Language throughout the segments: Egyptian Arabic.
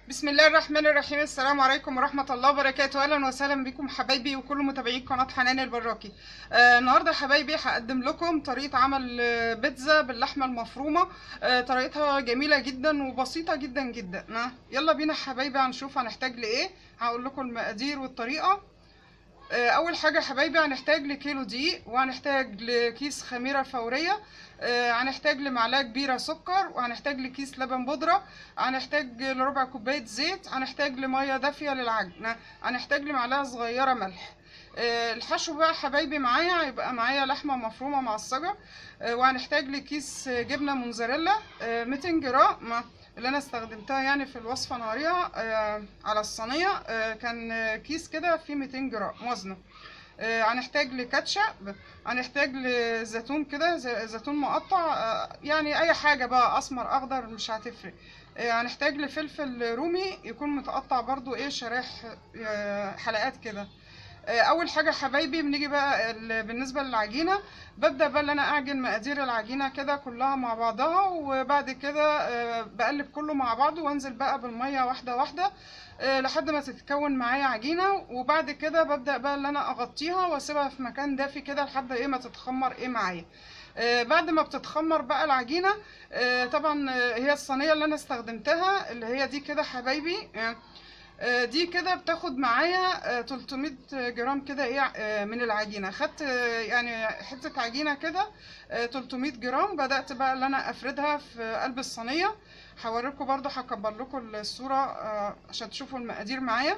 بسم الله الرحمن الرحيم السلام عليكم ورحمة الله وبركاته أهلا وسهلا بكم حبايبي وكل متابعي قناة حنان البراكي آه النهاردة حبايبي هقدم لكم طريقة عمل آه، بيتزا باللحمة المفرومة آه طريقتها جميلة جدا وبسيطة جدا جدا آه يلا بينا حبايبي هنشوف هنحتاج لإيه هقول لكم المقادير والطريقة آه، اول حاجه يا حبايبي هنحتاج لكيلو دقيق وهنحتاج لكيس خميره فوريه آه، هنحتاج لمعلقه كبيره سكر وهنحتاج لكيس لبن بودره هنحتاج لربع كوبايه زيت هنحتاج لميه دافيه للعجن هنحتاج لمعلقه صغيره ملح آه، الحشو بقى حبايبي معايا هيبقى معايا لحمه مفرومه معصجه آه، وهنحتاج لكيس جبنه موزاريلا آه، 200 جرام اللي انا استخدمتها يعني في الوصفه نهارية آه، على الصينيه آه، كان آه، كيس كده فيه 200 جرام وزنه آه، هنحتاج لكاتشب هنحتاج لزيتون كده ز- زيتون مقطع آه، يعني اي حاجه بقى اسمر اخضر مش هتفرق آه، هنحتاج لفلفل رومي يكون متقطع برضو ايه شرايح آه، حلقات كده آه، اول حاجه حبايبي بنيجي بقى ال- بالنسبه للعجينه ببدا بقى ان انا اعجن مقادير العجينه كده كلها مع بعضها وبعد كده آه، بقلب كله مع بعضه وانزل بقى بالميه واحده واحده آه، لحد ما تتكون معايا عجينه وبعد كده ببدا بقى ان انا اغطيها واسيبها في مكان دافي كده لحد ايه ما تتخمر ايه معايا آه، بعد ما بتتخمر بقى العجينه آه، طبعا آه، هي الصينيه اللي انا استخدمتها اللي هي دي كده حبايبي آه، آه، دي كده بتاخد معايا آه، 300 جرام كده ايه آه، من العجينه خدت آه، يعني حته عجينه كده آه، 300 جرام بدات بقى ان انا افردها في قلب الصينيه هوريكم برضو هكبر لكم الصوره آه، عشان تشوفوا المقادير معايا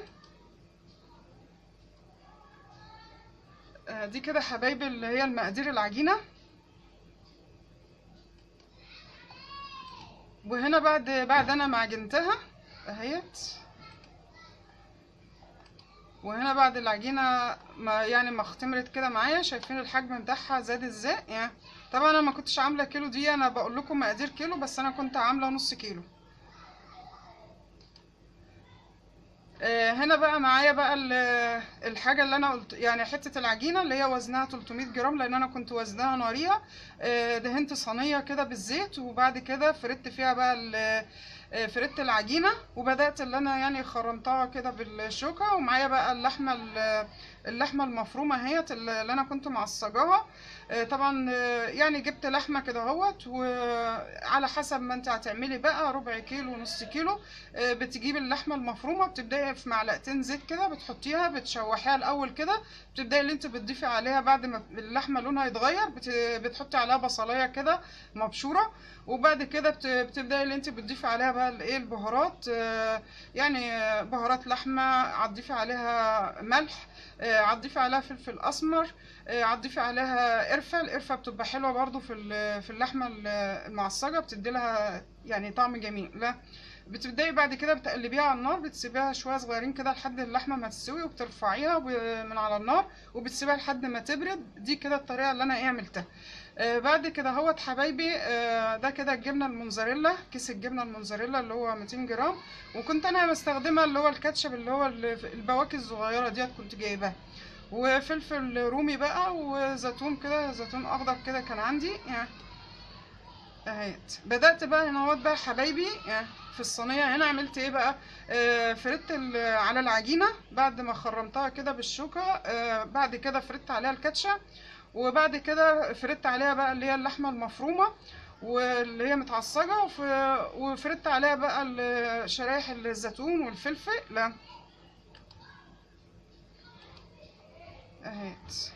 آه، دي كده حبايبي اللي هي المقادير العجينه وهنا بعد بعد انا ما عجنتها اهيت وهنا بعد العجينه ما يعني ما اختمرت كده معايا شايفين الحجم بتاعها زاد ازاي يعني طبعا انا ما كنتش عامله كيلو دي انا بقول لكم مقادير كيلو بس انا كنت عامله نص كيلو آه، هنا بقى معايا بقى ال- الحاجة اللي أنا قلت يعني حتة العجينة اللي هي وزنها 300 جرام لأن أنا كنت وزنها نارية آه، دهنت صينية كده بالزيت وبعد كده فردت فيها بقى ال- آه، فردت العجينة وبدأت اللي أنا يعني خرمتها كده بالشوكة ومعايا بقى اللحمة ال- اللحمة المفرومة اهيت اللي أنا كنت معصجاها آه، طبعا آه، يعني جبت لحمة كده اهوت وعلى حسب ما انت هتعملي بقى ربع كيلو نص كيلو آه، بتجيبي اللحمة المفرومة بتبدأي في معلقتين زيت كده بتحطيها بتشوحيها الأول كده بتبدأي اللي انت بتضيفي عليها بعد ما اللحمة لونها يتغير بت- بتحطي عليها بصلاية كده مبشورة وبعد كده بت- بتبدأي اللي انت بتضيفي عليها بقى الايه البهارات آه، يعني آه، بهارات لحمة هتضيفي عليها ملح آه، هتضيفي عليها فلفل أسمر آه، هتضيفي عليها قرفة القرفة بتبقى حلوة برضو في ال- في اللحمة ال- المعصجة بتدي لها يعني طعم جميل لا بتبدأي بعد كده بتقلبيها على النار بتسيبيها شوية صغيرين كده لحد اللحمة ما تستوي وبترفعيها ب- من على النار وبتسيبيها لحد ما تبرد دي كده الطريقة اللي أنا ايه عملتها آه بعد كده اهوت حبايبي آه ده كده الجبنة الموزاريلا كيس الجبنة الموزاريلا اللي هو 200 جرام وكنت أنا مستخدمة اللي هو الكاتشب اللي هو ال- البواكي الصغيرة ديت كنت جايباها وفلفل رومي بقى وزيتون كده زيتون أخضر كده كان عندي يعني اهيت بدأت بقى هنا اهوت بقى حبايبي يعني في الصينية هنا عملت ايه بقى آه فردت ال- على العجينة بعد ما خرمتها كده بالشوكة آه بعد كده فردت عليها الكاتشب وبعد كده فردت عليها بقى اللي هي اللحمة المفرومة واللي هي متعصجة وف- وفردت عليها بقى ال- شرايح الزيتون والفلفل لا اهيت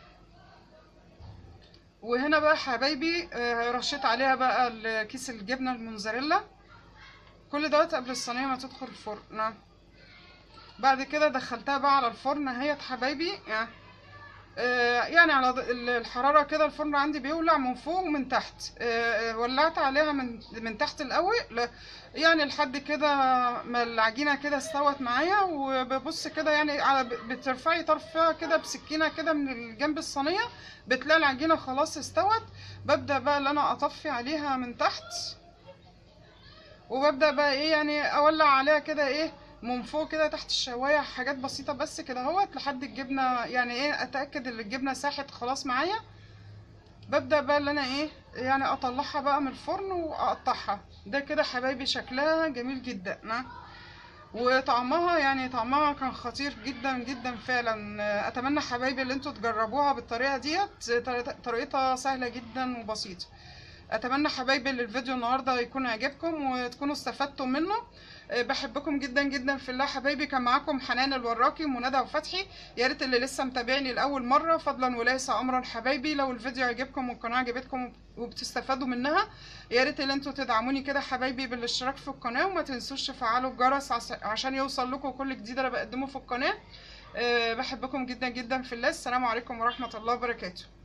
وهنا بقى حبايبي آه، رشيت عليها بقى ال- كيس الجبنة الموزاريلا كل دوت قبل الصينية ما تدخل الفرن نعم. بعد كده دخلتها بقى على الفرن اهيت حبايبي يعني آه، يعني على ض- ال- الحرارة كده الفرن عندي بيولع من فوق ومن تحت آه، آه، ولعت عليها من من تحت الأول ل- يعني لحد كده ما العجينة كده استوت معايا وببص كده يعني على ب- بترفعي طرفها كده بسكينة كده من جنب الصينية بتلاقي العجينة خلاص استوت ببدأ بقى اللي أنا أطفي عليها من تحت وببدأ بقى ايه يعني اولع عليها كده ايه من فوق كده تحت الشواية حاجات بسيطة بس كده اهوت لحد الجبنة يعني ايه اتأكد ان الجبنة ساحت خلاص معايا ببدأ بقى اللي انا ايه يعني اطلعها بقى من الفرن واقطعها ده كده حبايبي شكلها جميل جدا نعم. وطعمها يعني طعمها كان خطير جدا جدا فعلا آه، اتمنى حبايبي اللي انتوا تجربوها بالطريقه ديت طريقة- طريقتها سهله جدا وبسيطه اتمنى حبايبي ان الفيديو النهارده يكون عجبكم وتكونوا استفدتوا منه آه، بحبكم جدا جدا في الله حبايبي كان معاكم حنان الوراقي وندى وفتحي يا ريت اللي لسه متابعني لاول مره فضلا وليس امرا حبايبي لو الفيديو عجبكم والقناه عجبتكم وبتستفادوا منها يا ريت ان انتوا تدعموني كده حبايبي بالاشتراك في القناه وما تنسوش تفعلوا الجرس عس- عشان يوصل لكم كل جديد انا بقدمه في القناه أه بحبكم جدا جدا في الله السلام عليكم ورحمه الله وبركاته